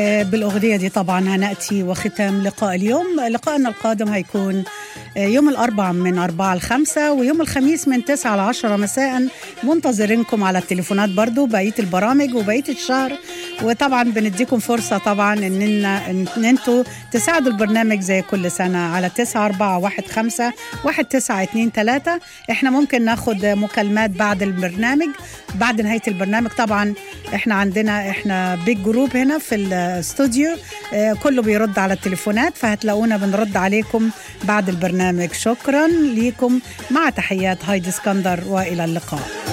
بالأغنية دي طبعا هنأتي وختام لقاء اليوم لقاءنا القادم هيكون يوم الأربع من أربعة لخمسة ويوم الخميس من تسعة لعشرة مساء منتظرينكم على التليفونات برضو بقية البرامج وبقية الشهر وطبعا بنديكم فرصة طبعا إن, إن انتوا تساعدوا البرنامج زي كل سنة على تسعة أربعة واحد خمسة واحد تسعة اتنين تلاتة احنا ممكن ناخد مكالمات بعد البرنامج بعد نهاية البرنامج طبعا احنا عندنا احنا بيج جروب هنا في الاستوديو اه كله بيرد على التليفونات فهتلاقونا بنرد عليكم بعد البرنامج شكرا ليكم مع تحيات هايدي اسكندر والى اللقاء